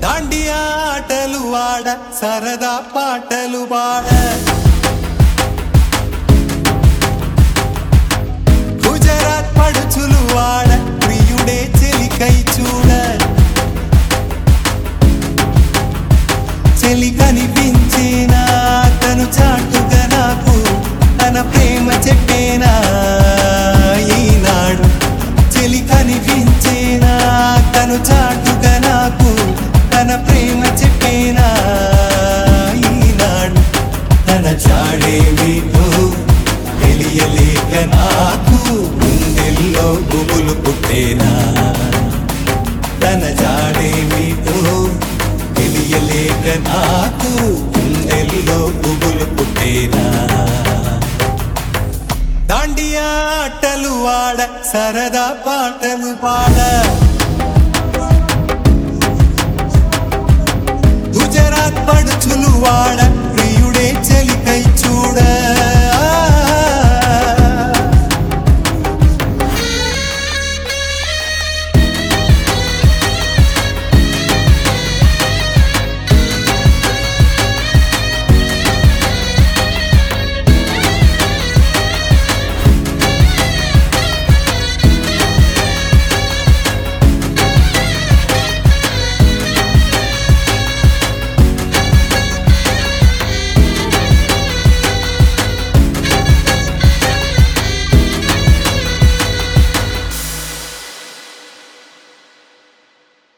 దాండియా ఆటలు వాడ సరదా పాటలు పాడ గుజరాత్ పడుచులు వాడ ప్రియుడే చెలికై చూడ చెలి కనిపించేనా తను చాటుగా నాకు తన ప్రేమ చెప్పేనా ఈనాడు చెలి కనిపించేనా తను చాటుగా నాకు తన ప్రేమ చెప్పేనా ఈనాడు తన చాడేమిటో తెలియలేక నాకు గుండెల్లో గుబులు పుట్టేనా తన జాడేమిటో తెలియలేక నాకు గుండెల్లో గుబులు పుట్టేనా దాండియా ఆటలు వాడ సరదా పాటలు పాడ గుజరాత్ పడుచులు వాడ